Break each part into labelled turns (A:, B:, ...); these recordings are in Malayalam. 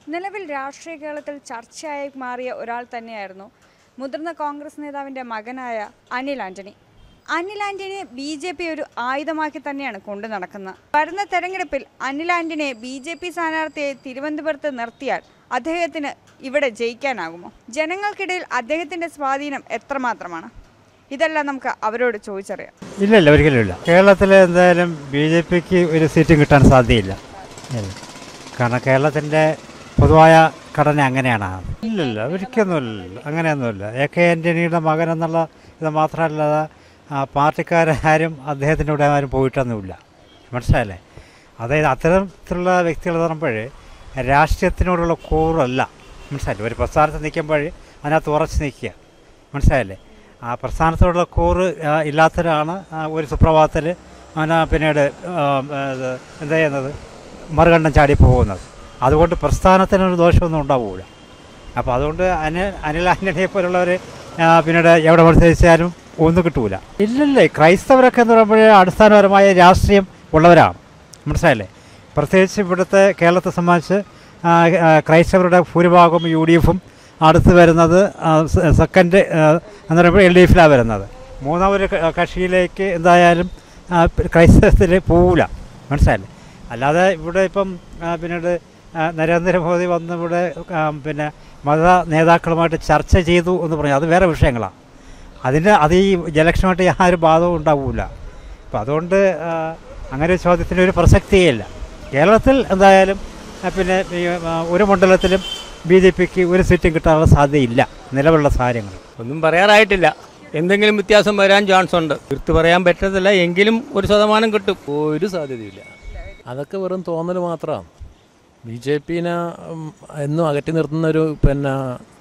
A: നിലവിൽ രാഷ്ട്രീയ കേരളത്തിൽ ചർച്ചയായി മാറിയ ഒരാൾ തന്നെയായിരുന്നു മുതിർന്ന കോൺഗ്രസ് നേതാവിൻ്റെ മകനായ അനിൽ ആന്റണി അനിൽ ആന്റണിയെ ബി ജെ പി ഒരു ആയുധമാക്കി തന്നെയാണ് കൊണ്ടു നടക്കുന്നത് വരുന്ന തെരഞ്ഞെടുപ്പിൽ അനിൽ ആന്റണിയെ ബി ജെ പി സ്ഥാനാർത്ഥിയെ തിരുവനന്തപുരത്ത് നിർത്തിയാൽ അദ്ദേഹത്തിന് ഇവിടെ ജയിക്കാനാകുമോ ജനങ്ങൾക്കിടയിൽ അദ്ദേഹത്തിൻ്റെ സ്വാധീനം എത്രമാത്രമാണ് ഇതെല്ലാം നമുക്ക് അവരോട് ചോദിച്ചറിയാം
B: ഇല്ല ഇല്ല ഒരിക്കലും ഇല്ല കേരളത്തിൽ എന്തായാലും ബി ജെ പിക്ക് ഒരു സീറ്റും കിട്ടാൻ സാധ്യതയില്ല ഇല്ല. കാരണം കേരളത്തിൻ്റെ പൊതുവായ ഘടന അങ്ങനെയാണ് ഇല്ലില്ല ഒരിക്കലുമില്ല അങ്ങനെയൊന്നുമില്ല എ കെ ആൻ്റണിയുടെ മകൻ എന്നുള്ള ഇത് മാത്രമല്ലാതെ ആ, പാർട്ടിക്കാരാരും അദ്ദേഹത്തിൻ്റെ കൂടെ ആരും പോയിട്ടൊന്നുമില്ല മനസ്സിലായല്ലേ അതായത് അത്തരത്തിലുള്ള വ്യക്തികൾ എന്ന് പറയുമ്പോൾ രാഷ്ട്രീയത്തിനോടുള്ള കൂറല്ല മനസ്സിലായില്ലേ ഒരു പ്രസ്ഥാനത്ത് നിൽക്കുമ്പോൾ അതിനകത്ത് ഉറച്ച് നിൽക്കുക മനസ്സിലായല്ലേ ആ പ്രസ്ഥാനത്തോടുള്ള കൂറ് ആ, ഇല്ലാത്തവരാണ് ആ, ഒരു സുപ്രഭാതത്തിൽ അവന പിന്നീട് ആ, ഇത് എന്താ ചെയ്യുന്നത് മറുകണ്ഠം ചാടി പോകുന്നത് അതുകൊണ്ട് പ്രസ്ഥാനത്തിനൊരു ദോഷമൊന്നും ഉണ്ടാവില്ല അപ്പോൾ അതുകൊണ്ട് അനിൽ അനിൽ ആൻ്റണിയെ പോലുള്ളവർ പിന്നീട് എവിടെ മത്സരിച്ചാലും ഒന്നും കിട്ടൂല ഇല്ലല്ലേ ക്രൈസ്തവരൊക്കെ എന്ന് പറയുമ്പോൾ അടിസ്ഥാനപരമായ രാഷ്ട്രീയം ഉള്ളവരാണ് മനസ്സിലായില്ലേ പ്രത്യേകിച്ച് ഇവിടുത്തെ കേരളത്തെ സംബന്ധിച്ച് ആ, ആ, ക്രൈസ്തവരുടെ ഭൂരിഭാഗം യു ഡി എഫും അടുത്ത് വരുന്നത് ആ, സെ- സെക്കൻഡ് ആ, എന്ന് പറയുമ്പോൾ എൽ ഡി എഫിലാണ് വരുന്നത് മൂന്നാമൊരു ക- കക്ഷിയിലേക്ക് എന്തായാലും ആ, ക്രൈസ്തവത്തിൽ പോവില്ല മനസ്സിലായില്ലേ അല്ലാതെ ഇവിടെ ഇപ്പം ആ, പിന്നീട് ആ, നരേന്ദ്രമോദി വന്ന് ഇവിടെ ആ, പിന്നെ മത നേതാക്കളുമായിട്ട് ചർച്ച ചെയ്തു എന്ന് പറഞ്ഞു അത് വേറെ വിഷയങ്ങളാണ് അതിന് അത് ഈ ജലക്ഷമായിട്ട് യാതൊരു ബാധവും ഉണ്ടാവില്ല അപ്പം അതുകൊണ്ട് ആ, അങ്ങനെ ഒരു ചോദ്യത്തിന് ഒരു പ്രസക്തിയേ ഇല്ല കേരളത്തിൽ എന്തായാലും ആ, പിന്നെ ഈ, ആ, ഒരു മണ്ഡലത്തിലും ബി ജെ പിക്ക് ഒരു സീറ്റും കിട്ടാനുള്ള സാധ്യതയില്ല നിലവിലുള്ള സാഹചര്യങ്ങൾ
C: ഒന്നും പറയാറായിട്ടില്ല എന്തെങ്കിലും വ്യത്യാസം വരാൻ ചാൻസ് ഉണ്ട് തീർത്ത് പറയാൻ പറ്റത്തില്ല എങ്കിലും ഒരു ശതമാനം കിട്ടും
D: ഒരു സാധ്യതയില്ല അതൊക്കെ വെറും തോന്നൽ മാത്രമാണ് ബി ജെ പിനെ എന്നും അകറ്റി നിർത്തുന്ന ഒരു പിന്നെ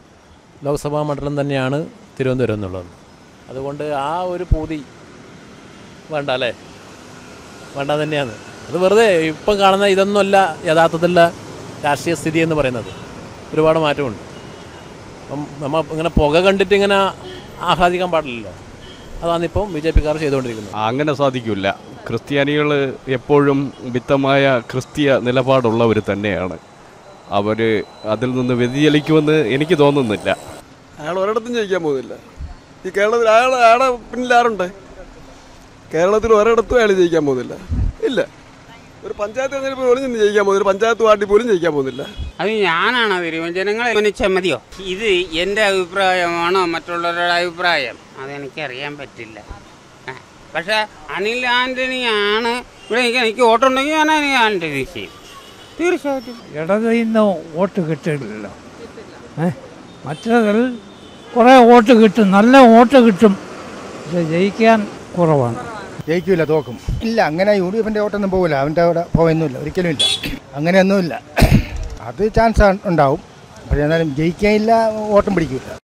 D: ലോക്സഭാ മണ്ഡലം തന്നെയാണ് തിരുവനന്തപുരം എന്നുള്ളത് അതുകൊണ്ട് ആ ഒരു പൂതി വേണ്ട അല്ലേ വേണ്ട തന്നെയാണ് അത് വെറുതെ ഇപ്പം കാണുന്ന ഇതൊന്നുമല്ല യഥാർത്ഥത്തിലുള്ള രാഷ്ട്രീയ സ്ഥിതി എന്ന് പറയുന്നത് ഒരുപാട് മാറ്റമുണ്ട് അപ്പം നമ്മൾ ഇങ്ങനെ പുക കണ്ടിട്ട് ഇങ്ങനെ ആഹ്ലാദിക്കാൻ പാടില്ലല്ലോ അതാണിപ്പം ബി ജെ പിക്കാർ ചെയ്തുകൊണ്ടിരിക്കുന്നത്
E: അങ്ങനെ സാധിക്കില്ല ക്രിസ്ത്യാനികൾ എപ്പോഴും വിത്തമായ ക്രിസ്തീയ നിലപാടുള്ളവർ തന്നെയാണ് അവർ അതിൽ നിന്ന് വ്യതിചലിക്കുമെന്ന് എനിക്ക് തോന്നുന്നില്ല
F: അയാൾ ഒരിടത്തും ജയിക്കാൻ പോകുന്നില്ല ഈ കേരളത്തിൽ അയാൾ അയാളെ പിന്നിൽ ആരുണ്ട് കേരളത്തിൽ ഒരിടത്തും അയാൾ ജയിക്കാൻ പോകുന്നില്ല ഇല്ല ഒരു പഞ്ചായത്ത് തെരഞ്ഞെടുപ്പ് പോലും ഇന്ന് ജയിക്കാൻ പോകുന്നില്ല ഒരു പഞ്ചായത്ത് വാർഡിൽ പോലും ജയിക്കാൻ പോകുന്നില്ല
G: അത് ഞാനാണ് വരുമ്പോൾ ജനങ്ങളെ ഗവനിച്ചാൽ മതിയോ ഇത് എൻ്റെ അഭിപ്രായമാണോ മറ്റുള്ളവരുടെ അഭിപ്രായം അതെനിക്കറിയാൻ പറ്റില്ല ആ, പക്ഷേ അനിൽ ആൻ്റണിയാണ് ഇവിടെ എനിക്ക് എനിക്ക് വോട്ടുണ്ടെങ്കിൽ ഞാൻ അനിൽ ആൻ്റണി ചെയ്യും തീർച്ചയായിട്ടും
H: ഇടത് നിന്ന് വോട്ട് കിട്ടില്ലല്ലോ ഏ മറ്റതിൽ കുറേ വോട്ട് കിട്ടും നല്ല വോട്ട് കിട്ടും പക്ഷെ ജയിക്കാൻ കുറവാണ്
I: ജയിക്കില്ല തോക്കും ഇല്ല അങ്ങനെ യു ഡി എഫിൻ്റെ വോട്ടൊന്നും പോകില്ല അവൻ്റെ അവിടെ പോകുന്നില്ല ഒരിക്കലും ഇല്ല അങ്ങനെയൊന്നുമില്ല അത് ചാൻസ് ഉണ്ടാവും പക്ഷേ എന്നാലും ജയിക്കാനില്ല വോട്ടും പിടിക്കില്ല